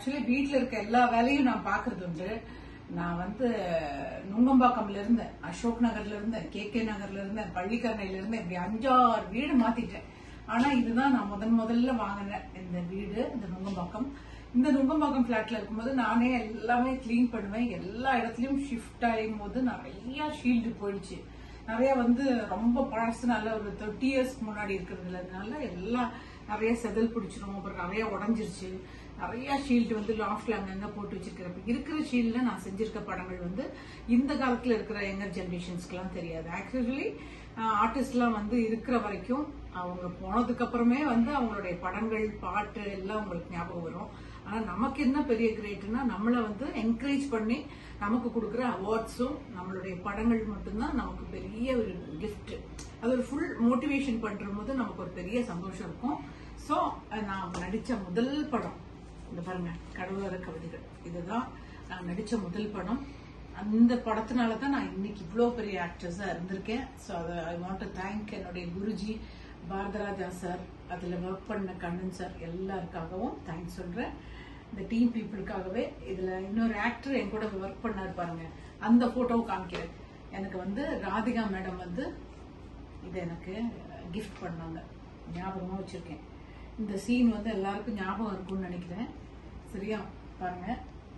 actually வீட்ல இருக்க எல்லா வேலையும் நான் பாக்குறது உண்டு நான் வந்து நுங்கம்பாக்கம்ல இருந்தேன் அசோக் நகர்ல இருந்தேன் கே கே நகர்ல இருந்தேன் பள்ளிக்கரணையில இருந்தேன் இப்படி அஞ்சாறு வீடு மாத்திட்டேன் ஆனா இதுதான் நான் முதன் முதல்ல வாங்கின இந்த வீடு இந்த நுங்கம்பாக்கம் இந்த நுங்கம்பாக்கம் பிளாட்ல இருக்கும்போது நானே எல்லாமே க்ளீன் பண்ணுவேன் எல்லா இடத்துலயும் ஷிஃப்ட் ஆகும் போது நிறைய ஷீல்டு போயிடுச்சு நிறைய வந்து ரொம்ப பழசுனால ஒரு தேர்ட்டி இயர்ஸ்க்கு முன்னாடி இருக்கிறதுனால எல்லாம் நிறைய செதல் பிடிச்சிரும் அப்புறம் நிறைய உடஞ்சிருச்சு நிறைய ஷீல்டு வந்து லாஃப்ட்ல அங்கங்க போட்டு வச்சிருக்கிறப்ப இருக்கிற ஷீல்ட்ல நான் செஞ்சிருக்க படங்கள் வந்து இந்த காலத்துல இருக்கிற யங்கர் ஜென்ரேஷன்ஸ்க்குலாம் தெரியாது ஆக்சுவலி ஆர்டிஸ்ட்லாம் வந்து இருக்கிற வரைக்கும் அவங்க போனதுக்கு அப்புறமே வந்து அவங்களுடைய படங்கள் பாட்டு எல்லாம் உங்களுக்கு ஞாபகம் வரும் ஆனா நமக்கு என்ன பெரிய கிரேட்னா நம்மள வந்து என்கரேஜ் பண்ணி நமக்கு கொடுக்குற அவார்ட்ஸும் நம்மளுடைய படங்கள் மட்டும்தான் நமக்கு பெரிய ஒரு gift அது ஒரு ஃபுல் மோட்டிவேஷன் பண்ற போது நமக்கு ஒரு பெரிய சந்தோஷம் இருக்கும் ஸோ நான் நடிச்ச முதல் படம் இந்த பாருங்க கடவுளர கவிதைகள் இதுதான் நான் நடிச்ச முதல் படம் அந்த படத்தினால தான் நான் இன்னைக்கு இவ்வளோ பெரிய ஆக்ட்ரஸா இருந்திருக்கேன் ஸோ அதை ஐ வாண்ட் டு தேங்க் என்னுடைய குருஜி பாரதராஜா சார் அதில் ஒர்க் பண்ண கண்ணன் சார் எல்லாருக்காகவும் தேங்க்ஸ் சொல்றேன் இந்த டீம் பீப்புளுக்காகவே இதுல இன்னொரு ஆக்டர் என் கூட ஒர்க் பண்ணாரு பாருங்க அந்த போட்டோவை காமிக்கிறேன் எனக்கு வந்து ராதிகா மேடம் வந்து இது எனக்கு கிஃப்ட் பண்ணாங்க ஞாபகமா வச்சிருக்கேன் இந்த சீன் வந்து எல்லாருக்கும் ஞாபகம் இருக்கும்னு நினைக்கிறேன் சரியா பாருங்க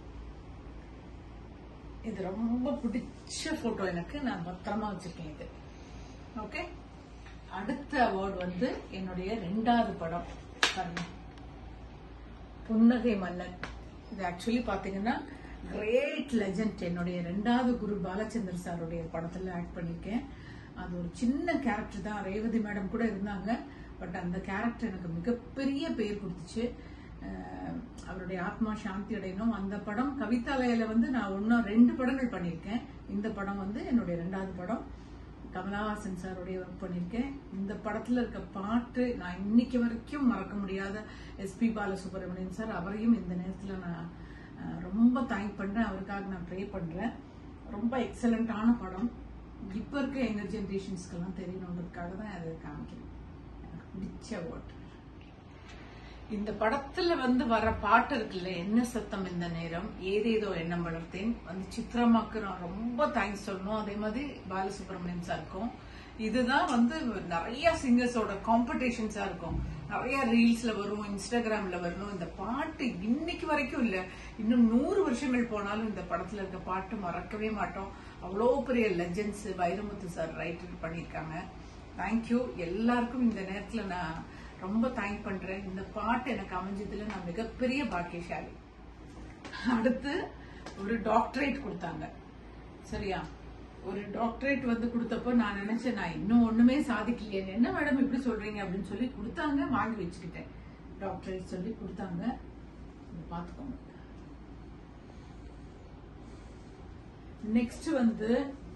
இது ரொம்ப பிடிச்ச போட்டோ எனக்கு நான் பத்திரமா வச்சிருக்கேன் இது ஓகே அடுத்த அவார்டு வந்து என்னுடைய ரெண்டாவது படம் பாருங்க புன்னகை மன்னன் இது ஆக்சுவலி பாத்தீங்கன்னா கிரேட் லெஜண்ட் என்னுடைய ரெண்டாவது குரு பாலச்சந்தர் சாருடைய படத்துல ஆக்ட் பண்ணிருக்கேன் அது ஒரு சின்ன கேரக்டர் தான் ரேவதி மேடம் கூட இருந்தாங்க பட் அந்த கேரக்டர் எனக்கு மிகப்பெரிய பேர் கொடுத்துச்சு அஹ் அவருடைய ஆத்மா சாந்தி அடையணும் அந்த படம் கவிதாலயில வந்து நான் இன்னும் ரெண்டு படங்கள் பண்ணியிருக்கேன் இந்த படம் வந்து என்னுடைய ரெண்டாவது படம் கமலஹாசன் சாருடைய ஒர்க் பண்ணியிருக்கேன் இந்த படத்துல இருக்க பாட்டு நான் இன்னைக்கு வரைக்கும் மறக்க முடியாத எஸ்பி பாலசுப்ரமணியன் சார் அவரையும் இந்த நேரத்துல நான் அஹ், ரொம்ப தேங்க் பண்றேன் அவருக்காக நான் ப்ரே பண்றேன் ரொம்ப எக்ஸலண்டான படம் இப்ப இருக்க எங்க ஜென்ரேஷன்ஸ்க்கெல்லாம் தெரியணுன்றதுக்காக தான் அதை காமிக்கிறேன் எனக்கு பிடிச்ச அவார்ட் இந்த படத்துல வந்து வர பாட்டு இருக்குல்ல என்ன சத்தம் இந்த நேரம் ஏதேதோ எண்ணம் வளர்த்தேன் வந்து சித்ராமாக்கு நான் ரொம்ப தேங்க்ஸ் சொல்லணும் அதே மாதிரி பாலசுப்ரமணியன் சாருக்கும் இதுதான் வந்து நிறைய சிங்கர்ஸோட காம்படிஷன்ஸா இருக்கும் நிறைய ரீல்ஸ்ல வரும் இன்ஸ்டாகிராம்ல வரும் இந்த பாட்டு இன்னைக்கு வரைக்கும் இல்ல இன்னும் நூறு வருஷங்கள் போனாலும் இந்த படத்துல இருக்க பாட்டு மறக்கவே மாட்டோம் அவ்வளோ பெரிய லெஜெண்ட்ஸ் வைரமுத்து சார் ரைட்டர் பண்ணியிருக்காங்க தேங்க்யூ எல்லாருக்கும் இந்த நேரத்துல நான் ரொம்ப தேங்க் பண்றேன் இந்த பாட்டு எனக்கு அமைஞ்சதுல நான் மிகப்பெரிய பாக்கியசாலி அடுத்து ஒரு டாக்டரேட் கொடுத்தாங்க சரியா ஒரு டாக்டரேட் வந்து கொடுத்தப்போ நான் நினைச்சேன் நான் இன்னும் ஒண்ணுமே சாதிக்கலையே என்ன மேடம் இப்படி சொல்றீங்க அப்படின்னு சொல்லி கொடுத்தாங்க வாங்கி வச்சுக்கிட்டேன் டாக்டரேட் சொல்லி கொடுத்தாங்க இதை பார்த்துக்கோங்க நெக்ஸ்ட் வந்து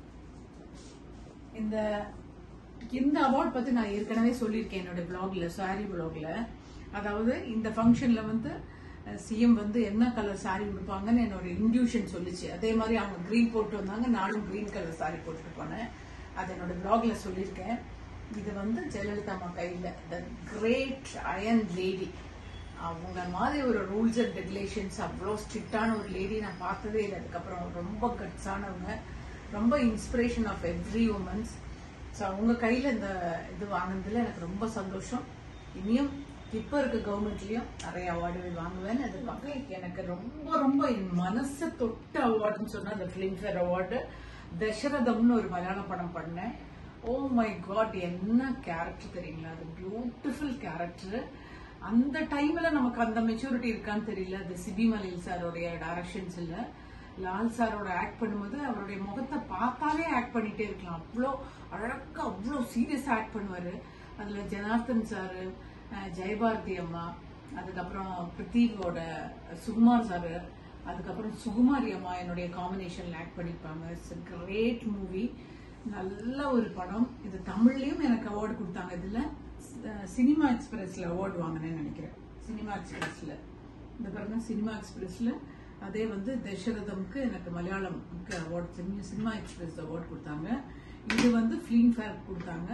இந்த இந்த அவார்ட் பத்தி நான் ஏற்கனவே சொல்லியிருக்கேன் என்னோட பிளாக்ல சாரி பிளாக்ல அதாவது இந்த ஃபங்க்ஷன்ல வந்து சிஎம் வந்து என்ன கலர் சாரி உடுப்பாங்கன்னு என்னோட இன்டியூஷன் சொல்லுச்சு அதே மாதிரி அவங்க கிரீன் போட்டு வந்தாங்க நானும் கிரீன் கலர் சாரி போட்டுட்டு போனேன் அது என்னோட பிளாக்ல சொல்லியிருக்கேன் இது வந்து ஜெயலலிதா அம்மா கையில த கிரேட் அயன் லேடி அவங்க மாதிரி ஒரு ரூல்ஸ் அண்ட் ரெகுலேஷன்ஸ் அவ்வளோ ஸ்ட்ரிக்டான ஒரு லேடி நான் பார்த்ததே இல்லை அதுக்கப்புறம் ரொம்ப கட்ஸானவங்க ரொம்ப inspiration of every womens so அவங்க கையில இந்த இது வாங்கினதுல எனக்கு ரொம்ப சந்தோஷம் இனியும் இப்ப இருக்க கவர்மெண்ட்லயும் நிறைய அவார்டுகள் வாங்குவேன்னு எதிர்பார்க்கிறேன் எனக்கு ரொம்ப ரொம்ப என் மனசை தொட்ட அவார்டுன்னு சொன்னா அந்த ஃபிலிம்ஃபேர் அவார்டு தசரதம்னு ஒரு மலையாள படம் பண்ணேன் ஓ மை காட் என்ன கேரக்டர் தெரியுங்களா அது பியூட்டிஃபுல் கேரக்டர் அந்த டைம்ல நமக்கு அந்த மெச்சூரிட்டி இருக்கான்னு தெரியல அது சிபி மலையில் சாரோடைய டைரக்ஷன்ஸ் இல்ல லால் சாரோட ஆக்ட் பண்ணும்போது அவருடைய முகத்தை பார்த்தாலே ஆக்ட் பண்ணிட்டே இருக்கலாம் அவ்வளோ அழகா அவ்வளோ சீரியஸா ஆக்ட் பண்ணுவாரு அதுல ஜனார்த்தன் சாரு அஹ் ஜெயபாரதி அம்மா அதுக்கப்புறம் பிருத்திவோட சுகுமார் சாரு அதுக்கப்புறம் சுகுமாரி அம்மா என்னுடைய காம்பினேஷன்ல ஆக்ட் பண்ணிருப்பாங்க இட்ஸ் கிரேட் மூவி நல்ல ஒரு படம் இது தமிழ்லயும் எனக்கு அவார்டு கொடுத்தாங்க இதுல அஹ் சினிமா எக்ஸ்பிரஸ்ல அவார்டு வாங்கினேன்னு நினைக்கிறேன் சினிமா எக்ஸ்பிரஸ்ல இந்த பாருங்க சினிமா எக்ஸ்பிரஸ்ல அதே வந்து தசரதம்க்கு எனக்கு மலையாளம்க்கு அவார்டு சினிமா எக்ஸ்பிரஸ் அவார்டு கொடுத்தாங்க இது வந்து ஃபிலிம் ஃபேர் கொடுத்தாங்க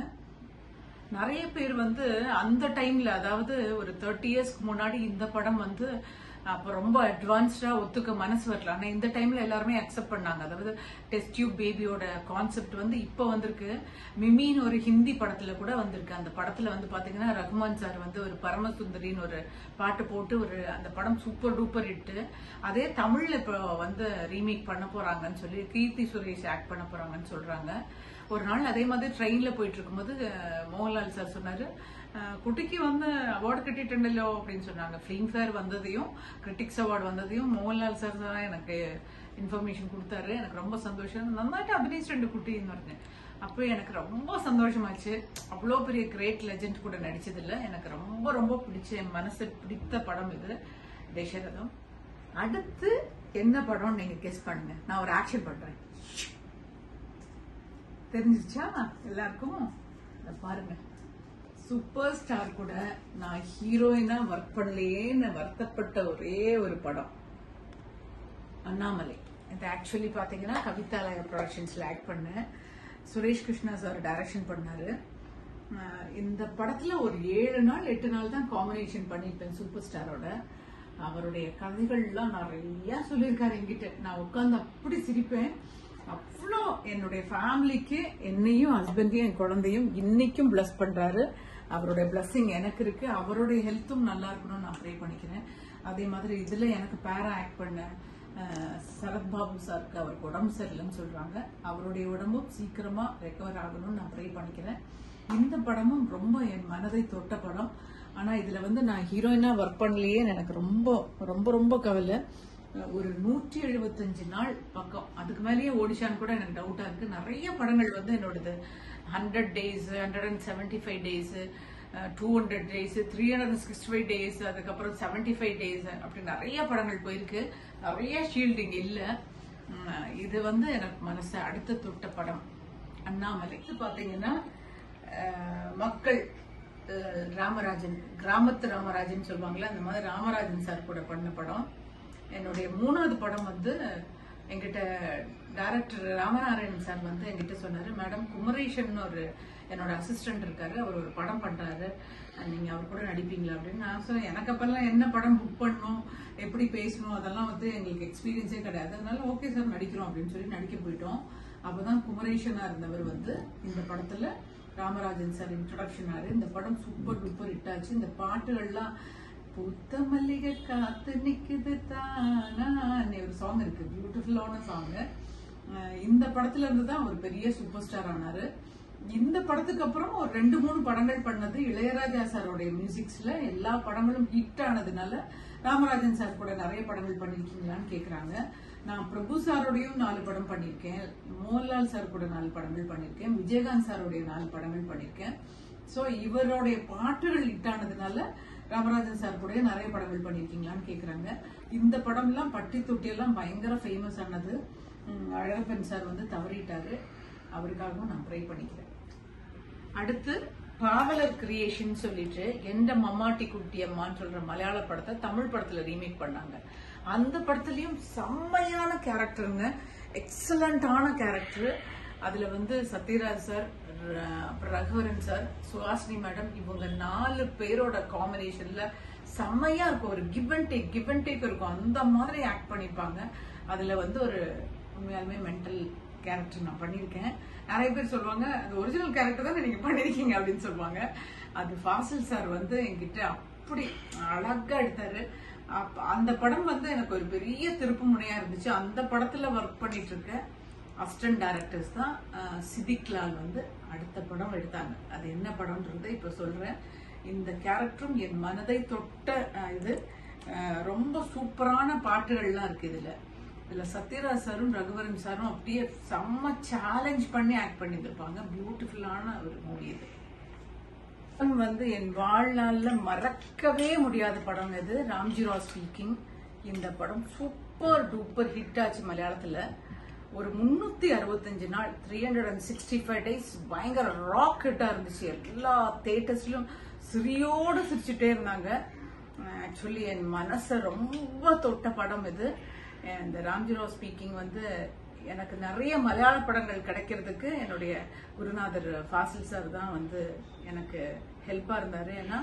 நிறைய பேர் வந்து அந்த டைம்ல அதாவது ஒரு தேர்ட்டி இயர்ஸ்க்கு முன்னாடி இந்த படம் வந்து அப்போ ரொம்ப அட்வான்ஸ்டா ஒத்துக்க மனசு வரல ஆனா இந்த டைம்ல எல்லாருமே அக்செப்ட் பண்ணாங்க அதாவது டெஸ்ட் டியூப் பேபியோட கான்செப்ட் வந்து இப்போ வந்திருக்கு மிமின்னு ஒரு ஹிந்தி படத்துல கூட வந்திருக்கு அந்த படத்துல வந்து பாத்தீங்கன்னா ரகுமான் சார் வந்து ஒரு பரமசுந்தரின்னு ஒரு பாட்டு போட்டு ஒரு அந்த படம் சூப்பர் டூப்பர் இட்டு அதே தமிழ்ல இப்போ வந்து ரீமேக் பண்ண போறாங்கன்னு சொல்லி கீர்த்தி சுரேஷ் ஆக்ட் பண்ண போறாங்கன்னு சொல்றாங்க ஒரு நாள் அதே மாதிரி ட்ரெயின்ல போயிட்டு இருக்கும்போது அஹ், மோகன்லால் சார் சொன்னாரு அஹ், குட்டிக்கு வந்து அவார்டு கட்டிட்டேன்டല്ലോ அப்படின்னு சொன்னாங்க ஃபிலிம் ஃபேர் வந்ததையும் கிரிட்டிக்ஸ் அவார்டு வந்ததையும் மோகன்லால் சார் தான் எனக்கு இன்ஃபர்மேஷன் கொடுத்தாரு எனக்கு ரொம்ப சந்தோஷம் நന്നായിട്ട് அபினயிச்சு ரெண்டு குட்டின்னு இருந்தேன் அப்போ எனக்கு ரொம்ப சந்தோஷமாச்சு அவ்வளோ பெரிய கிரேட் லெஜெண்ட் கூட நடிச்சதில்ல எனக்கு ரொம்ப ரொம்ப பிடிச்ச என் மனசு பிடித்த படம் இது தேசரதம் அடுத்து என்ன படம் நீங்க கெஸ் பண்ணுங்க நான் ஒரு ஆக்ஷன் பண்றேன் தெரிஞ்சிருச்சா எல்லாருக்கும் இத பாருங்க சூப்பர் ஸ்டார் கூட நான் ஹீரோயினா ஒர்க் பண்ணலையேன்னு வருத்தப்பட்ட ஒரே ஒரு படம் அண்ணாமலை இது ஆக்சுவலி பாத்தீங்கன்னா கவிதாலய ப்ரொடக்ஷன்ஸ்ல ஆக்ட் பண்ணேன் சுரேஷ் கிருஷ்ணா சார் டைரக்ஷன் பண்ணாரு அஹ் இந்த படத்துல ஒரு ஏழு நாள் எட்டு நாள் தான் காம்பினேஷன் பண்ணியிருப்பேன் சூப்பர் ஸ்டாரோட அவருடைய கதைகள்லாம் நிறைய சொல்லியிருக்காரு என்கிட்ட நான் உட்கார்ந்து அப்படி சிரிப்பேன் அவ்வளோ என்னுடைய ஃபேமிலிக்கு என்னையும் ஹஸ்பண்டையும் என் குழந்தையும் இன்னைக்கும் பிளஸ் பண்றாரு அவருடைய பிளஸ்ஸிங் எனக்கு இருக்கு அவருடைய ஹெல்த்தும் நல்லா இருக்கணும்னு நான் ப்ரே பண்ணிக்கிறேன் அதே மாதிரி இதுல எனக்கு பேரா ஆக்ட் பண்ண அஹ், சரத்பாபு சாருக்கு அவருக்கு உடம்பு சரியில்லைன்னு சொல்றாங்க அவருடைய உடம்பும் சீக்கிரமா ரெக்கவர் ஆகணும்னு நான் ப்ரே பண்ணிக்கிறேன் இந்த படமும் ரொம்ப என் மனதை தொட்ட படம் ஆனா இதுல வந்து நான் ஹீரோயினா ஒர்க் பண்ணலையே எனக்கு ரொம்ப ரொம்ப ரொம்ப கவலை ஒரு நூற்றி எழுபத்தஞ்சு நாள் பக்கம் அதுக்கு மேலேயே ஓடிஷான்னு கூட எனக்கு டவுட்டா இருக்கு நிறைய படங்கள் வந்து என்னோடது hundred days hundred and seventy five days two hundred days three hundred and sixty five days அதுக்கப்புறம் செவன்டி ஃபைவ் டேஸ் அப்படி நிறைய படங்கள் போயிருக்கு நிறைய ஷீல்டிங் இல்ல உம், இது வந்து எனக்கு மனசை அடுத்த தொட்ட படம் அண்ணாமலை இது பாத்தீங்கன்னா அஹ், மக்கள் அஹ், ராமராஜன் கிராமத்து ராமராஜன் சொல்லுவாங்கல்ல அந்த மாதிரி ராமராஜன் சார் கூட பண்ண படம் என்னுடைய மூணாவது படம் வந்து எங்கிட்ட டைரக்டர் ராமநாராயணன் சார் வந்து என்கிட்ட சொன்னாரு மேடம் குமரேஷன் ஒரு என்னோட அசிஸ்டன்ட் இருக்காரு அவர் ஒரு படம் பண்றாரு அஹ் நீங்க அவர் கூட நடிப்பீங்களா அப்படின்னு நான் சொன்னேன் எனக்கு அப்பெல்லாம் என்ன படம் புக் பண்ணணும் எப்படி பேசணும் அதெல்லாம் வந்து எங்களுக்கு எக்ஸ்பீரியன்ஸே கிடையாது அதனால ஓகே சார் நடிக்கிறோம் அப்படின்னு சொல்லி நடிக்க போயிட்டோம் அப்பதான் குமரேஷனா இருந்தவர் வந்து இந்த படத்துல ராமராஜன் சார் இன்ட்ரடக்ஷன் ஆறு இந்த படம் சூப்பர் டூப்பர் ஹிட் ஆச்சு இந்த பாட்டுகள்லாம் பூத்த மல்லிகை காத்து நிக்குது தானா ஒரு சாங் இருக்கு பியூட்டிஃபுல்லான சாங் இந்த படத்துல இருந்து தான் அவர் பெரிய சூப்பர் ஸ்டார் ஆனாரு இந்த படத்துக்கு அப்புறம் ஒரு ரெண்டு மூணு படங்கள் பண்ணது இளையராஜா சாரோடைய மியூசிக்ஸ்ல எல்லா படங்களும் ஹிட் ஆனதுனால ராமராஜன் சார் கூட நிறைய படங்கள் பண்ணிருக்கீங்களான்னு கேக்குறாங்க நான் பிரபு சாரோடையும் நாலு படம் பண்ணியிருக்கேன் மோகன்லால் சார் கூட நாலு படங்கள் பண்ணியிருக்கேன் விஜயகாந்த் சாரோடைய நாலு படங்கள் பண்ணியிருக்கேன் சோ இவருடைய பாட்டுகள் ஹிட் ஆனதுனால ராமராஜன் சார் கூட நிறைய படங்கள் பண்ணிருக்கீங்களான்னு கேக்குறாங்க இந்த படம்லாம் பட்டி தொட்டி எல்லாம் பயங்கர ஃபேமஸ் ஆனது உம், அழகப்பன் சார் வந்து தவறிட்டாரு அவருக்காகவும் நான் ப்ரை பண்ணிக்கிறேன் அடுத்து பாவலர் கிரியேஷன் சொல்லிட்டு எந்த மம்மாட்டி குட்டி அம்மான்னு சொல்ற மலையாள படத்தை தமிழ் படத்துல ரீமேக் பண்ணாங்க அந்த படத்துலயும் செம்மையான கேரக்டருங்க எக்ஸலண்டான கேரக்டர் அதுல வந்து சத்யராஜ் சார் ர- அப்புறம் ரகுவரன் சார் சுஹாசினி மேடம் இவங்க நாலு பேரோட காம்பினேஷன்ல செம்மையா இருக்கும் ஒரு give and take give and take இருக்கும் அந்த மாதிரி ஆக்ட் பண்ணிருப்பாங்க அதுல வந்து ஒரு உண்மையாலுமே மென்டல் கேரக்டர் நான் பண்ணியிருக்கேன் நிறைய பேர் சொல்லுவாங்க அது ஒரிஜினல் கேரக்டர் தான் நீங்க பண்ணிருக்கீங்க அப்படின்னு சொல்லுவாங்க அது ஃபாசில் சார் வந்து என்கிட்ட அப்படி அழகா எடுத்தாரு அப்ப அந்த படம் வந்து எனக்கு ஒரு பெரிய திருப்பு முனையா இருந்துச்சு அந்த படத்துல ஒர்க் பண்ணிட்டு இருக்க அசிஸ்டன்ட் டைரக்டர்ஸ் தான் அஹ், சிதிக் லால் வந்து அடுத்த படம் எடுத்தாங்க அது என்ன படம்ன்றதை இப்ப சொல்றேன் இந்த கேரக்டரும் என் மனதை தொட்ட அஹ், இது அஹ், ரொம்ப சூப்பரான பாட்டுகள்லாம் இருக்கு இதுல இதுல சத்யராஜ் சாரும் ரகுவரன் சாரும் அப்படியே செம்ம சேலஞ்ச் பண்ணி ஆக்ட் பண்ணியிருந்திருப்பாங்க பியூட்டிஃபுல்லான ஒரு மூவி இது படம் வந்து என் வாழ்நாள்ல மறக்கவே முடியாத படம் இது ராம்ஜி ராவ் ஸ்பீக்கிங் இந்த படம் சூப்பர் டூப்பர் ஹிட் ஆச்சு மலையாளத்துல ஒரு முன்னூத்தி அறுபத்தஞ்சு நாள் three hundred and sixty five days பயங்கர ராக் ஹிட்டா இருந்துச்சு எல்லா தேட்டர்ஸ்லயும் சிரியோடு சிரிச்சுட்டே இருந்தாங்க ஆக்சுவலி என் மனசை ரொம்ப தொட்ட படம் இது இந்த ராம்ஜிராவ் ஸ்பீக்கிங் வந்து எனக்கு நிறைய மலையாள படங்கள் கிடைக்கிறதுக்கு என்னுடைய குருநாதர் ஃபாசில் சார் தான் வந்து எனக்கு ஹெல்ப்பா இருந்தாரு ஏன்னா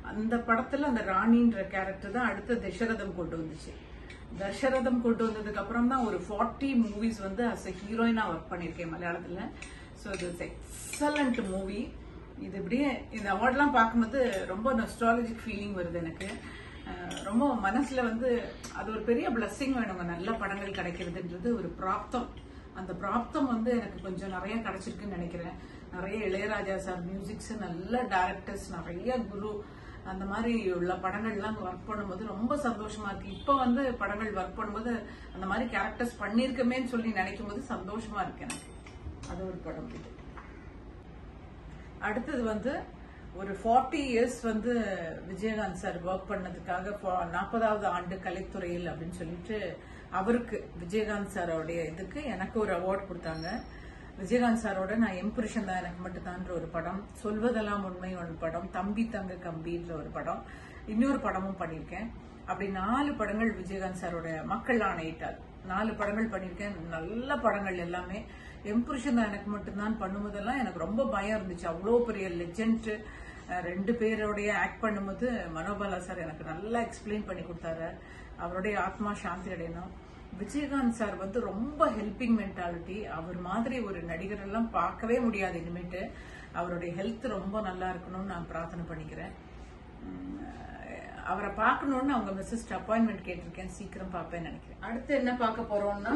அந்த படத்துல அந்த ராணின்ற கேரக்டர் தான் அடுத்த தசரதம் கொண்டு வந்துச்சு தசரதம் கொண்டு வந்ததுக்கு அப்புறம் தான் ஒரு ஃபார்ட்டி மூவிஸ் வந்து அஸ் அ ஹீரோயினா ஒர்க் பண்ணியிருக்கேன் மலையாளத்துல ஸோ இட்ஸ் எக்ஸலண்ட் மூவி இது இப்படியே இந்த அவார்ட்லாம் பார்க்கும்போது ரொம்ப நொஸ்ட்ராலஜிக் ஃபீலிங் வருது எனக்கு அஹ் ரொம்ப மனசுல வந்து அது ஒரு பெரிய பிளஸ்ஸிங் வேணுங்க நல்ல படங்கள் கிடைக்கிறதுன்றது ஒரு பிராப்தம் அந்த பிராப்தம் வந்து எனக்கு கொஞ்சம் நிறைய கிடைச்சிருக்குன்னு நினைக்கிறேன் நிறைய இளையராஜா சார் மியூசிக்ஸ் நல்ல டைரக்டர்ஸ் நிறைய குரு அந்த மாதிரி உள்ள படங்கள்லாம் ஒர்க் பண்ணும்போது ரொம்ப சந்தோஷமா இருக்கு இப்போ வந்து படங்கள் ஒர்க் பண்ணும்போது அந்த மாதிரி கேரக்டர்ஸ் பண்ணியிருக்கமேன்னு சொல்லி நினைக்கும் போது சந்தோஷமா இருக்கு எனக்கு அது ஒரு படம் இது அடுத்தது வந்து ஒரு ஃபார்ட்டி இயர்ஸ் வந்து விஜயகாந்த் சார் ஒர்க் பண்ணதுக்காக நாற்பதாவது ஆண்டு கலைத்துறையில் அப்படின்னு சொல்லிட்டு அவருக்கு விஜயகாந்த் சாரோடைய இதுக்கு எனக்கு ஒரு அவார்ட் கொடுத்தாங்க விஜயகாந்த் சாரோட நான் எம்புருஷன் தான் எனக்கு மட்டும்தான்ற ஒரு படம் சொல்வதெல்லாம் உண்மை ஒரு படம் தம்பி தங்க கம்பின்ற ஒரு படம் இன்னொரு படமும் பண்ணியிருக்கேன் அப்படி நாலு படங்கள் விஜயகாந்த் சாரோட மக்கள் ஆணையிட்டார் நாலு படங்கள் பண்ணியிருக்கேன் நல்ல படங்கள் எல்லாமே எம்புருஷன் தான் எனக்கு மட்டும்தான் பண்ணும்போதெல்லாம் எனக்கு ரொம்ப பயம் இருந்துச்சு அவ்வளோ பெரிய லெஜெண்ட் ரெண்டு பேரோடைய ஆக்ட் பண்ணும்போது மனோபாலா சார் எனக்கு நல்லா எக்ஸ்பிளைன் பண்ணி கொடுத்தாரு அவருடைய ஆத்மா சாந்தி அடையணும் விஜயகாந்த் சார் வந்து ரொம்ப ஹெல்பிங் மென்டாலிட்டி அவர் மாதிரி ஒரு நடிகர் எல்லாம் பார்க்கவே முடியாது இனிமேட்டு அவருடைய ஹெல்த் ரொம்ப நல்லா இருக்கணும்னு நான் பிரார்த்தனை பண்ணிக்கிறேன் உம், அவரை பார்க்கணும்னு அவங்க மிஸ்ஸஸ்ட் அப்பாயின்மெண்ட் கேட்டிருக்கேன் சீக்கிரம் பார்ப்பேன்னு நினைக்கிறேன் அடுத்து என்ன பார்க்க போறோம்னா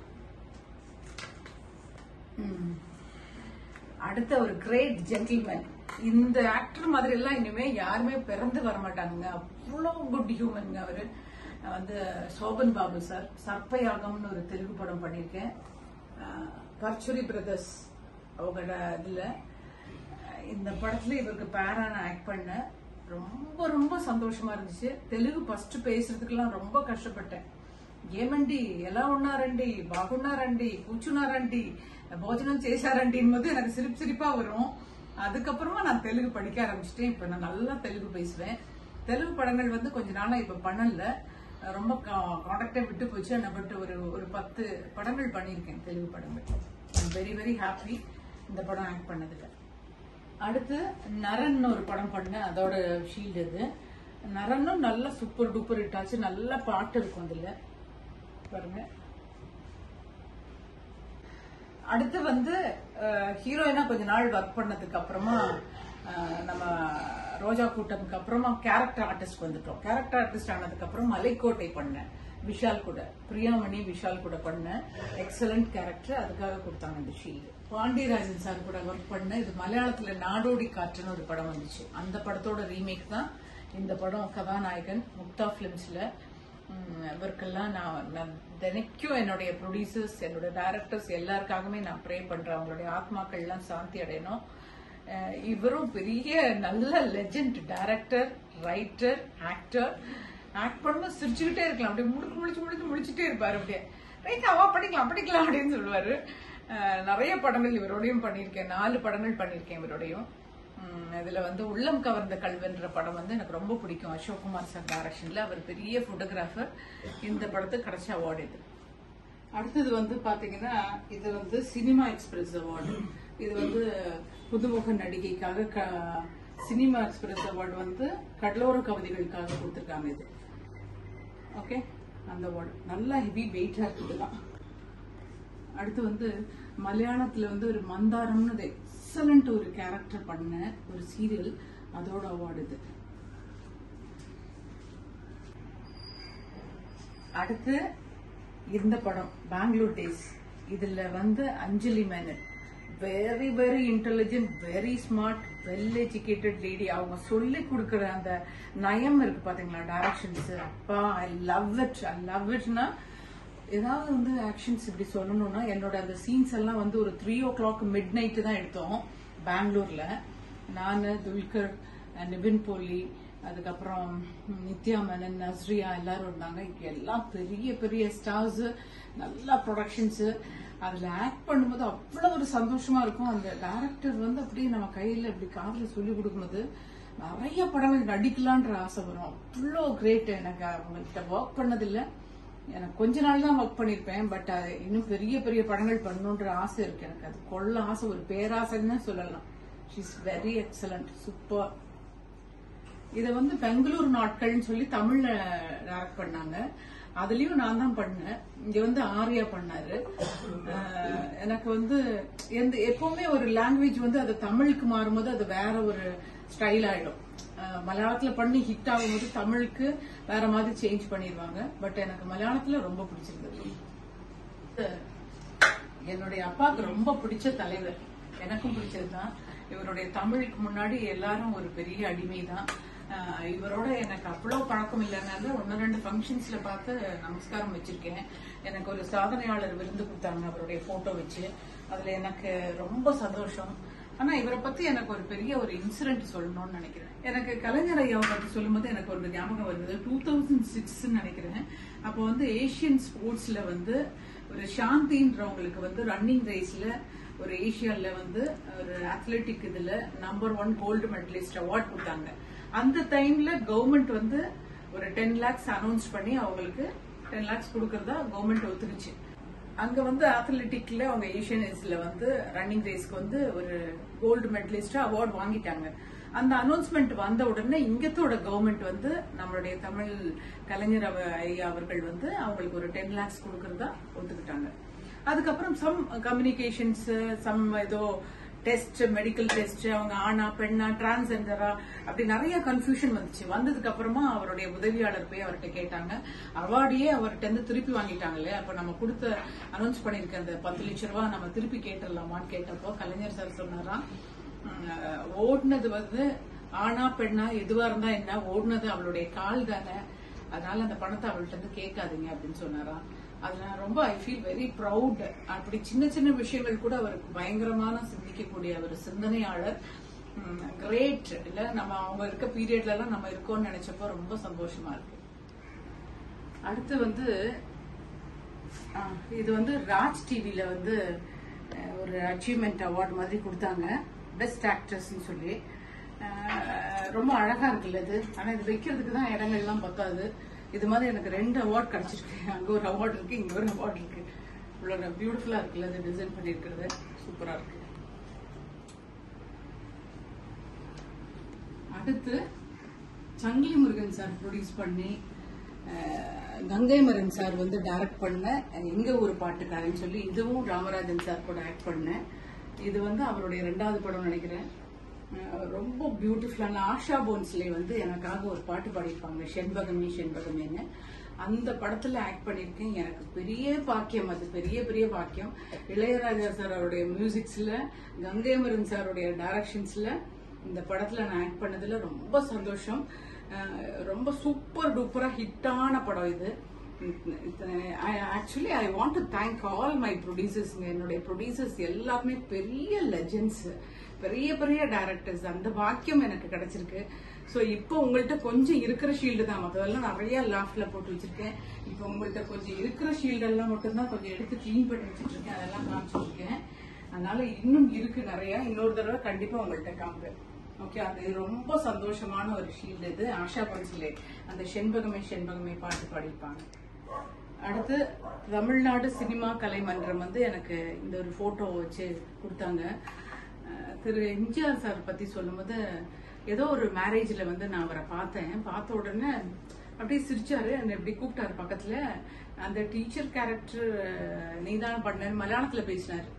உம், அடுத்த ஒரு கிரேட் ஜென்டில்மேன் இந்த ஆக்டர் மாதிரி எல்லாம் இனிமே யாருமே பிறந்து வர மாட்டாங்க அவ்வளோ குட் ஹியூமன்ங்க அவரு நான் வந்து சோபன் பாபு சார் சர்ப்பயாகம்னு ஒரு தெலுங்கு படம் பண்ணியிருக்கேன் அஹ், பர்ச்சுரி பிரதர்ஸ் அவங்களோட இதுல அஹ், இந்த படத்துல இவருக்கு பேரா நான் ஆக்ட் பண்ணேன் ரொம்ப ரொம்ப சந்தோஷமா இருந்துச்சு தெலுங்கு ஃபர்ஸ்ட் பேசுறதுக்கெல்லாம் ரொம்ப கஷ்டப்பட்டேன் ఏమండి ఎలా ఉన్నారండి బాగున్నారండి కూర్చున్నారండి భోజనం చేశారండి போது எனக்கு சிரிப்பு சிரிப்பா வரும் அதுக்கப்புறமா நான் தெலுங்கு படிக்க ஆரம்பிச்சிட்டேன் இப்ப நான் நல்லா தெலுங்கு பேசுவேன் தெலுங்கு படங்கள் வந்து கொஞ்ச நாளா இப்ப பண்ணல ரொம்ப கான்டாக்டே விட்டு போச்சு ஆனா பட் ஒரு ஒரு பத்து படங்கள் பண்ணியிருக்கேன் தெலுங்கு படங்கள் வெரி வெரி ஹாப்பி இந்த படம் ஆக்ட் பண்ணதுல அடுத்து நரன் ஒரு படம் பண்ணேன் அதோட ஷீல்டு இது நரனும் நல்ல சூப்பர் டூப்பர் இட்டாச்சு நல்ல பாட்டு இருக்கும் அதுல பாருங்க அடுத்து வந்து ஹீரோயினா கொஞ்ச நாள் ஒர்க் பண்ணதுக்கு அப்புறமா அஹ், நம்ம ரோஜா கூட்டம்க்கு அப்புறமா கேரக்டர் ஆர்டிஸ்ட் வந்துட்டோம் கேரக்டர் ஆர்டிஸ்ட் ஆனதுக்கு அப்புறம் மலைக்கோட்டை பண்ணேன் விஷால் கூட பிரியாமணி விஷால் கூட பண்ணேன் எக்ஸலண்ட் கேரக்டர் அதுக்காக கொடுத்தாங்க இந்த ஷீல்டு பாண்டியராஜன் சார் கூட ஒர்க் பண்ணேன் இது மலையாளத்துல நாடோடி காற்றுன்னு ஒரு படம் வந்துச்சு அந்த படத்தோட ரீமேக் தான் இந்த படம் கதாநாயகன் முக்தா பிலிம்ஸ்ல உம், இவருக்கெல்லாம் நான் நான் தினைக்கும் என்னுடைய ப்ரொடியூசர்ஸ் என்னோட டைரக்டர்ஸ் எல்லாருக்காகவுமே நான் ப்ரே பண்றேன் அவங்களுடைய ஆத்மாக்கள் எல்லாம் சாந்தி அடையணும் அஹ், இவரும் பெரிய நல்ல legend director writer actor act பண்ணும்போது சிரிச்சுக்கிட்டே இருக்கலாம் அப்படியே முழுக்கு முழிச்சு முழிச்சு முழிச்சுட்டே இருப்பாரு அப்படியே ரைட் அவா படிக்கலாம் படிக்கலாம் அப்படின்னு சொல்லுவாரு அஹ், நிறைய படங்கள் இவரோடையும் பண்ணியிருக்கேன் நாலு படங்கள் பண்ணியிருக்கேன் இவரோடையும் உம், இதுல வந்து உள்ளம் கவர்ந்த கல்வென்ற படம் வந்து எனக்கு ரொம்ப பிடிக்கும் அசோக் குமார் சார் டைரக்ஷன்ல அவர் பெரிய போட்டோகிராஃபர் இந்த படத்துக்கு கிடைச்ச அவார்டு இது அடுத்தது வந்து பாத்தீங்கன்னா இது வந்து சினிமா எக்ஸ்பிரஸ் அவார்டு இது வந்து புதுமுக நடிகைக்காக க- சினிமா எக்ஸ்பிரஸ் அவார்டு வந்து கடலோர கவிதைகளுக்காக கொடுத்திருக்காங்க இது ஓகே அந்த அவார்டு நல்லா ஹெவி வெயிட்டா இருக்குதுலாம் அடுத்து வந்து மலையாளத்துல வந்து ஒரு மந்தாரம்னு எக்ஸலண்ட் ஒரு கேரக்டர் பண்ண ஒரு சீரியல் அதோட அவார்டு இது அடுத்து இந்த படம் பெங்களூர் டேஸ் இதுல வந்து Anjali Menon very very intelligent very smart well educated lady அவங்க சொல்லி கொடுக்குற அந்த நயம் இருக்கு பாத்தீங்களா டைரக்ஷன்ஸ் அப்பா I love it I love இட்னா ஏதாவது வந்து ஆக்ஷன்ஸ் இப்படி சொல்லணும்னா என்னோட அந்த சீன்ஸ் எல்லாம் வந்து ஒரு three o'clock midnight தான் எடுத்தோம் பெங்களூர்ல நான் துல்கர் நிபின் போலி அதுக்கப்புறம் நித்யா மேனன் நஸ்ரியா எல்லாரும் இருந்தாங்க இங்க எல்லாம் பெரிய பெரிய ஸ்டார்ஸ் நல்ல ப்ரொடக்ஷன்ஸ் அதுல ஆக்ட் பண்ணும்போது அவ்வளவு ஒரு சந்தோஷமா இருக்கும் அந்த டைரக்டர் வந்து அப்படியே நம்ம கையில இப்படி காதுல சொல்லி கொடுக்கும்போது நிறைய படங்கள் நடிக்கலான்ற ஆசை வரும் அவ்வளோ கிரேட் எனக்கு அவங்கள்ட்ட ஒர்க் பண்ணதில்லை எனக்கு கொஞ்ச நாள் தான் ஒர்க் பண்ணிருப்பேன் பட் இன்னும் பெரிய பெரிய படங்கள் பண்ணணுன்ற ஆசை இருக்கு எனக்கு அது கொள்ள ஆசை ஒரு பேராசைன்னு சொல்லலாம் ஷீஸ் வெரி எக்ஸலண்ட் சூப்பர் இத வந்து பெங்களூர் நாட்கள்னு சொல்லி தமிழ்ல டைரக்ட் பண்ணாங்க அதுலயும் நான் தான் பண்ணேன் இங்க வந்து ஆர்யா பண்ணாரு அஹ் எனக்கு வந்து எந்த எப்பவுமே ஒரு லாங்குவேஜ் வந்து அது தமிழுக்கு மாறும்போது அது வேற ஒரு ஸ்டைல் ஆயிடும் அஹ் மலையாளத்துல பண்ணி ஹிட் ஆகும்போது தமிழுக்கு வேற மாதிரி சேஞ்ச் பண்ணிடுவாங்க பட் எனக்கு மலையாளத்துல ரொம்ப பிடிச்சிருந்தது என்னுடைய அப்பாவுக்கு ரொம்ப பிடிச்ச தலைவர் எனக்கும் பிடிச்சதுதான் இவருடைய தமிழுக்கு முன்னாடி எல்லாரும் ஒரு பெரிய அடிமை தான் இவரோட எனக்கு அவ்வளவு பழக்கம் இல்லைனால ஒன்னு ரெண்டு ஃபங்க்ஷன்ஸ்ல பார்த்து நமஸ்காரம் வச்சிருக்கேன் எனக்கு ஒரு சாதனையாளர் விருந்து கொடுத்தாங்க அவருடைய போட்டோ வச்சு அதுல எனக்கு ரொம்ப சந்தோஷம் ஆனா இவரை பத்தி எனக்கு ஒரு பெரிய ஒரு இன்சிடென்ட் சொல்லணும்னு நினைக்கிறேன் எனக்கு கலைஞர் ஐயாவை பத்தி சொல்லும்போது எனக்கு ஒரு ஞாபகம் வருது டூ தௌசண்ட் சிக்ஸ் நினைக்கிறேன் அப்போ வந்து ஏசியன் ஸ்போர்ட்ஸ்ல வந்து ஒரு சாந்தின்றவங்களுக்கு வந்து ரன்னிங் ரேஸ்ல ஒரு ஏசியால வந்து ஒரு அத்லெட்டிக் இதுல number one gold medalist award கொடுத்தாங்க அந்த டைம்ல கவர்மெண்ட் வந்து ஒரு டென் லேக்ஸ் அனௌன்ஸ் பண்ணி அவங்களுக்கு டென் லேக்ஸ் கொடுக்கறதா கவர்மெண்ட் ஒத்துக்குச்சு அங்க வந்து அத்லெட்டிக்ல அவங்க ஏசியன்ஸ்ல வந்து ரன்னிங் ரேஸ்க்கு வந்து ஒரு கோல்டு மெடலிஸ்டா அவார்ட் வாங்கிட்டாங்க அந்த அனௌன்ஸ்மெண்ட் வந்த உடனே இங்கத்தோட கவர்மெண்ட் வந்து நம்மளுடைய தமிழ் கலைஞர் அவ- ஐயா அவர்கள் வந்து அவங்களுக்கு ஒரு டென் லேக்ஸ் கொடுக்கறதா ஒத்துக்கிட்டாங்க அதுக்கப்புறம் சம் கம்யூனிகேஷன்ஸ் சம் ஏதோ டெஸ்ட் மெடிக்கல் டெஸ்ட் அவங்க ஆணா பெண்ணா டிரான்ஸ்ஜெண்டரா அப்படி நிறைய கன்ஃபியூஷன் வந்துச்சு வந்ததுக்கு அப்புறமா அவருடைய உதவியாளர் போய் அவர்கிட்ட கேட்டாங்க அவார்டையே அவர்கிட்ட இருந்து திருப்பி வாங்கிட்டாங்களே அப்ப நம்ம கொடுத்த அனௌன்ஸ் பண்ணிருக்க அந்த பத்து லட்ச ரூபாய் நம்ம திருப்பி கேட்டுடலாமான்னு கேட்டப்போ கலைஞர் சார் சொன்னாராம் உம், ஓடுனது வந்து ஆணா பெண்ணா எதுவா இருந்தா என்ன ஓடுனது அவளுடைய கால் தானே அதனால அந்த பணத்தை அவள்கிட்ட இருந்து கேட்காதீங்க அப்படின்னு சொன்னாராம் அதுல நான் ரொம்ப ஐ ஃபீல் வெரி ப்ரௌட் அப்படி சின்ன சின்ன விஷயங்கள் கூட அவருக்கு பயங்கரமான சிந்திக்கக்கூடிய ஒரு சிந்தனையாளர் கிரேட் இல்ல நம்ம அவங்க இருக்க பீரியட்ல எல்லாம் நம்ம இருக்கோம்னு நினைச்சப்போ ரொம்ப சந்தோஷமா இருக்கு அடுத்து வந்து ஆ, இது வந்து ராஜ் டிவில வந்து அஹ், ஒரு அச்சீவ்மெண்ட் அவார்ட் மாதிரி கொடுத்தாங்க பெஸ்ட் ஆக்ட்ரஸ்னு சொல்லி அஹ், ரொம்ப அழகா இருக்குல்ல இது ஆனா இது வைக்கிறதுக்கு தான் இடங்கள்லாம் பத்தாது இது மாதிரி எனக்கு ரெண்டு அவார்ட் கிடைச்சிருக்கு அங்க ஒரு அவார்ட் இருக்கு இங்க ஒரு அவார்ட் இருக்கு இவ்வளவு பியூட்டிஃபுல்லா இருக்குல்ல இது டிசைன் பண்ணிருக்கிறது சூப்பரா இருக்கு அடுத்து சங்கிலி முருகன் சார் ப்ரொடியூஸ் பண்ணி அஹ், கங்கை மரன் சார் வந்து டைரக்ட் பண்ண அஹ், எங்க ஒரு பாட்டுக்காரன்னு சொல்லி இதுவும் ராமராஜன் சார் கூட ஆக்ட் பண்ணேன் இது வந்து அவருடைய ரெண்டாவது படம் நினைக்கிறேன் அஹ், ரொம்ப பியூட்டிஃபுல்லான ஆஷா போன்ஸ்லே வந்து எனக்காக ஒரு பாட்டு பாடியிருப்பாங்க செண்பகமி செண்பகமேன்னு அந்த படத்துல ஆக்ட் பண்ணிருக்கேன் எனக்கு பெரிய பாக்கியம் அது பெரிய பெரிய பாக்கியம் இளையராஜா சார் அவருடைய மியூசிக்ஸ்ல கங்கை மரன் சாருடைய டைரக்ஷன்ஸ்ல இந்த படத்துல நான் ஆக்ட் பண்ணதுல ரொம்ப சந்தோஷம் அஹ் ரொம்ப சூப்பர் டூப்பரா ஹிட்டான படம் இது actually I want to thank all my producers என்னுடைய ப்ரொடியூசர்ஸ் எல்லாருமே பெரிய லெஜெண்ட்ஸ் பெரிய பெரிய டைரக்டர்ஸ் அந்த பாக்கியம் எனக்கு கிடைச்சிருக்கு ஸோ இப்போ உங்கள்கிட்ட கொஞ்சம் இருக்கிற ஷீல்டு தான் மற்றதெல்லாம் நிறைய லாஃப்ட்ல போட்டு வச்சிருக்கேன் இப்போ உங்கள்கிட்ட கொஞ்சம் இருக்கிற ஷீல்டெல்லாம் மட்டும்தான் கொஞ்சம் எடுத்து க்ளீன் பண்ணி வச்சிட்டு இருக்கேன் அதெல்லாம் காமிச்சிருக்கேன் அதனால இன்னும் இருக்கு நிறைய இன்னொரு தடவை கண்டிப்பா உங்கள்கிட்ட காமிப்பேன் ஓகே அது ரொம்ப சந்தோஷமான ஒரு ஷீல்டு இது ஆஷா பன்சிலே அந்த செண்பகமே செண்பகமே பாட்டு பாடியிருப்பாங்க அடுத்து தமிழ்நாடு சினிமா கலைமன்றம் வந்து எனக்கு இந்த ஒரு போட்டோ வச்சு கொடுத்தாங்க அஹ் திரு எம்ஜிஆர் சார் பத்தி சொல்லும்போது ஏதோ ஒரு மேரேஜ்ல வந்து நான் அவரை பார்த்தேன் பார்த்த உடனே அப்படியே சிரிச்சாரு என்னை இப்படி கூப்பிட்டாரு பக்கத்துல அந்த டீச்சர் கேரக்டர் நீதான் பண்ணேன்னு மலையாளத்துல பேசினாரு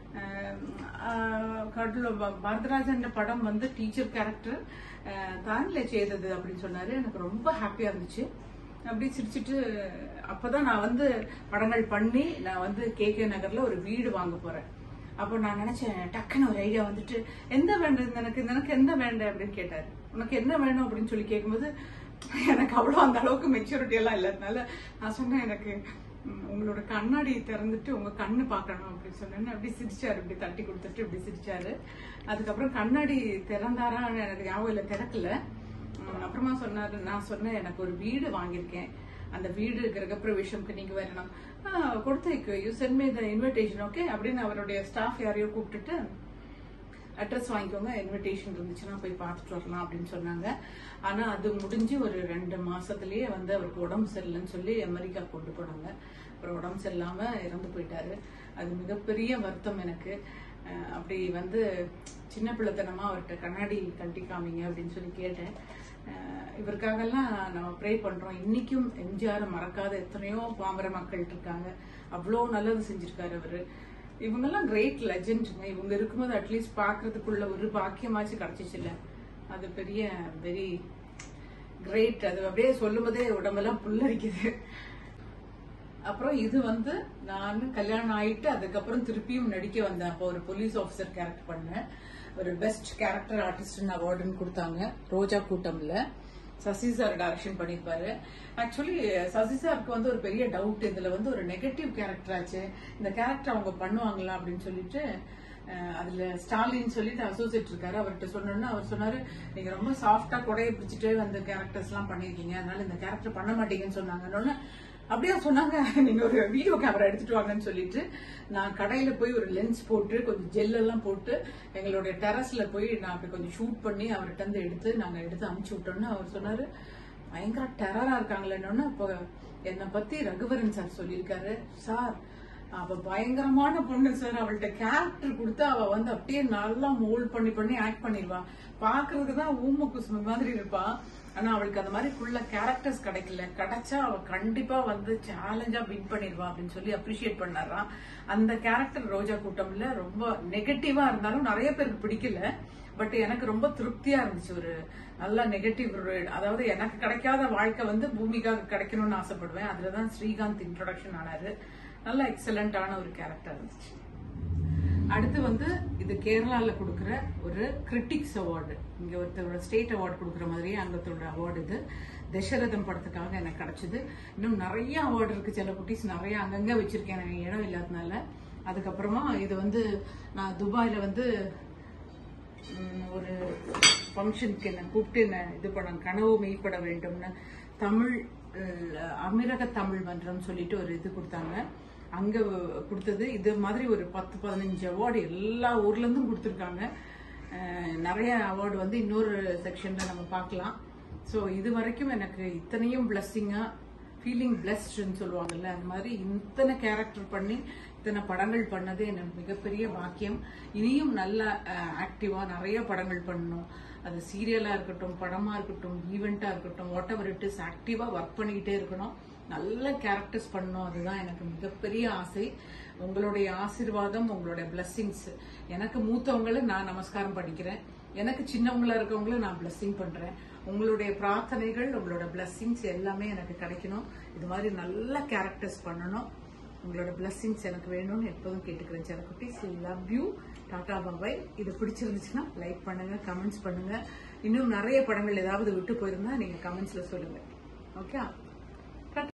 கடல பாரதராஜன் படம் வந்து டீச்சர் கேரக்டர் தானில செய்தது அப்படின்னு சொன்னாரு எனக்கு ரொம்ப ஹாப்பியா இருந்துச்சு அப்படி சிரிச்சிட்டு அப்பதான் நான் வந்து படங்கள் பண்ணி நான் வந்து கே கே நகர்ல ஒரு வீடு வாங்க போறேன் அப்போ நான் நினைச்சேன் டக்குன்னு ஒரு ஐடியா வந்துட்டு எந்த வேண்டது எனக்கு எனக்கு எந்த வேண்டேன் அப்படின்னு கேட்டாரு உனக்கு என்ன வேணும் அப்படின்னு சொல்லி கேட்கும்போது எனக்கு அவ்வளோ அந்த அளவுக்கு மெச்சூரிட்டி எல்லாம் இல்லாதனால நான் சொன்னேன் எனக்கு ம், உங்களோட கண்ணாடி திறந்துட்டு உங்க கண்ணு பார்க்கணும் அப்படின்னு சொன்னேன்னு அப்படி சிரிச்சாரு இப்படி தட்டி கொடுத்துட்டு இப்படி சிரிச்சாரு அதுக்கப்புறம் கண்ணாடி திறந்தாரான்னு எனக்கு ஞாபகம் இல்லை திறக்கல ம், அப்புறமா சொன்னாரு நான் சொன்னேன் எனக்கு ஒரு வீடு வாங்கியிருக்கேன் அந்த வீடு கிரகப்பிரவேசம்க்கு நீங்க வரணும் ஆ, கொடுத்து you sent me the invitation okay அப்படின்னு அவருடைய ஸ்டாஃப் யாரையோ கூப்பிட்டுட்டு அட்ரஸ் வாங்கிக்கோங்க இன்விடேஷன் இருந்துச்சுன்னா போய் பார்த்துட்டு வரலாம் அப்படின்னு சொன்னாங்க ஆனா அது முடிஞ்சு ஒரு ரெண்டு மாசத்துலயே வந்து அவருக்கு உடம்பு சரியில்லைன்னு சொல்லி அமெரிக்கா கொண்டு போனாங்க அப்புறம் உடம்பு சரியில்லாம இறந்து போயிட்டாரு அது மிகப்பெரிய வருத்தம் எனக்கு அஹ், அப்படி வந்து சின்ன பிள்ளைத்தனமா அவர்கிட்ட கண்ணாடி கழட்டி காமிங்க அப்படின்னு சொல்லி கேட்டேன் அஹ், இவருக்காகலாம் நம்ம ப்ரே பண்றோம் இன்னைக்கும் எம்ஜிஆர் மறக்காத எத்தனையோ பாமர மக்கள் இருக்காங்க அவ்வளோ நல்லது செஞ்சிருக்காரு அவரு இவங்கெல்லாம் கிரேட் லெஜெண்ட்ங்க இவங்க இருக்கும்போது அட்லீஸ்ட் பாக்குறதுக்குள்ள ஒரு பாக்கியமாச்சும் கிடைச்சிச்சு இல்ல அது பெரிய வெரி கிரேட் அது அப்படியே சொல்லும்போதே உடம்பெல்லாம் புல்லரிக்குது அப்புறம் இது வந்து நான் கல்யாணம் ஆயிட்டு அதுக்கப்புறம் திருப்பியும் நடிக்க வந்தேன் அப்போ ஒரு போலீஸ் ஆஃபீஸர் கேரக்டர் பண்ணேன் ஒரு பெஸ்ட் கேரக்டர் ஆர்டிஸ்ட் அவார்டுன்னு கொடுத்தாங்க ரோஜா கூட்டம்ல சசி சார் டைரக்ஷன் பண்ணியிருப்பாரு ஆக்சுவலி சசி சாருக்கு வந்து ஒரு பெரிய டவுட் இதுல வந்து ஒரு நெகட்டிவ் கேரக்டர் ஆச்சு இந்த கேரக்டர் அவங்க பண்ணுவாங்களா அப்படின்னு சொல்லிட்டு அஹ், அதுல ஸ்டாலின் சொல்லிட்டு அசோசியேட் இருக்காரு அவர்கிட்ட சொன்னோன்னா அவர் சொன்னாரு நீங்க ரொம்ப சாஃப்டா கொடையை பிடிச்சிட்டு அந்த கேரக்டர்ஸ் எல்லாம் பண்ணிருக்கீங்க அதனால இந்த கேரக்டர் பண்ண மாட்டீங்கன்னு சொன்னாங்க அப்படியே சொன்னாங்க நீங்க ஒரு வீடியோ கேமரா எடுத்துட்டு வாங்கன்னு சொல்லிட்டு நான் கடையில போய் ஒரு லென்ஸ் போட்டு கொஞ்சம் ஜெல் எல்லாம் போட்டு எங்களுடைய டெரஸ்ல போய் நான் அப்படி கொஞ்சம் ஷூட் பண்ணி அவர்கிட்ட இருந்து எடுத்து நாங்க எடுத்து அமுச்சு விட்டோம்னு அவர் சொன்னாரு பயங்கர டெரரா இருக்காங்களேன்னு அப்போ என்னை பத்தி ரகுவரன் சார் சொல்லியிருக்காரு சார் அவ பயங்கரமான பொண்ணு சார் அவள்கிட்ட கேரக்டர் கொடுத்து அவ வந்து அப்படியே நல்லா மோல்ட் பண்ணி பண்ணி ஆக்ட் பண்ணிடுவா பாக்குறதுக்கு தான் ஊம குசும மாதிரி இருப்பா ஆனா அவளுக்கு அந்த மாதிரி ஃபுல்ல கேரக்டர்ஸ் கிடைக்கல கிடைச்சா அவ கண்டிப்பா வந்து சேலஞ்சா வின் பண்ணிடுவா அப்படின்னு சொல்லி அப்ரிஷியேட் பண்ணாராம் அந்த கேரக்டர் ரோஜா கூட்டம்ல ரொம்ப நெகட்டிவா இருந்தாலும் நிறைய பேருக்கு பிடிக்கல பட் எனக்கு ரொம்ப திருப்தியா இருந்துச்சு ஒரு நல்ல நெகட்டிவ் அதாவது எனக்கு கிடைக்காத வாழ்க்கை வந்து பூமிக்காக கிடைக்கணும்னு ஆசைப்படுவேன் அதுலதான் ஸ்ரீகாந்த் இன்ட்ரோடக்ஷன் ஆனாரு நல்ல எக்ஸலண்டான ஒரு கேரக்டர் இருந்துச்சு அடுத்து வந்து இது கேரளால கொடுக்கிற ஒரு கிரிட்டிக்ஸ் அவார்டு இங்க ஒருத்தரோட ஸ்டேட் அவார்டு கொடுக்குற மாதிரியே அங்கத்தோட அவார்டு இது தசரதம் படத்துக்காக எனக்கு கிடைச்சது இன்னும் நிறைய அவார்டு இருக்கு சில குட்டீஸ் நிறைய அங்கங்க வச்சிருக்கேன் எனக்கு இடம் இல்லாதனால அதுக்கப்புறமா இது வந்து நான் துபாயில வந்து ம், ஒரு ஃபங்க்ஷனுக்கு என்ன கூப்பிட்டு என்ன இது பண்ண கனவு மெய்ப்பட வேண்டும்னு தமிழ் அஹ், அமீரக தமிழ் மன்றம் சொல்லிட்டு ஒரு இது கொடுத்தாங்க அங்க கொடுத்தது இது மாதிரி ஒரு பத்து பதினஞ்சு அவார்டு எல்லா ஊர்ல இருந்தும் கொடுத்துருக்காங்க அஹ், நிறைய அவார்டு வந்து இன்னொரு செக்ஷன்ல நம்ம பார்க்கலாம் ஸோ இது வரைக்கும் எனக்கு இத்தனையும் பிளஸ்ஸிங்கா ஃபீலிங் பிளஸ்ட்னு சொல்லுவாங்கல்ல அந்த மாதிரி இத்தனை கேரக்டர் பண்ணி இத்தனை படங்கள் பண்ணது எனக்கு மிகப்பெரிய பாக்கியம் இனியும் நல்ல ஆக்டிவா நிறைய படங்கள் பண்ணணும் அது சீரியலா இருக்கட்டும் படமா இருக்கட்டும் ஈவெண்டா இருக்கட்டும் வாட் எவர் இட் இஸ் ஆக்டிவா ஒர்க் பண்ணிக்கிட்டே இருக்கணும் நல்ல கேரக்டர்ஸ் பண்ணணும் அதுதான் எனக்கு மிகப்பெரிய ஆசை உங்களுடைய ஆசீர்வாதம் உங்களுடைய பிளஸ்ஸிங்ஸ் எனக்கு மூத்தவங்களை நான் நமஸ்காரம் பண்ணிக்கிறேன் எனக்கு சின்னவங்களா இருக்கவங்கள நான் blessing பண்றேன் உங்களுடைய பிரார்த்தனைகள் உங்களோட blessings எல்லாமே எனக்கு கிடைக்கணும் இது மாதிரி நல்ல கேரக்டர்ஸ் பண்ணணும் உங்களோட blessings எனக்கு வேணும்னு எப்போதும் கேட்டுக்கிறேன் செரக்குட்டிஸ் லவ் யூ டாடா பாபாய் இது பிடிச்சிருந்துச்சுன்னா லைக் பண்ணுங்க கமெண்ட்ஸ் பண்ணுங்க இன்னும் நிறைய படங்கள் ஏதாவது விட்டு போயிருந்தா நீங்க கமெண்ட்ஸ்ல சொல்லுங்க ஓகே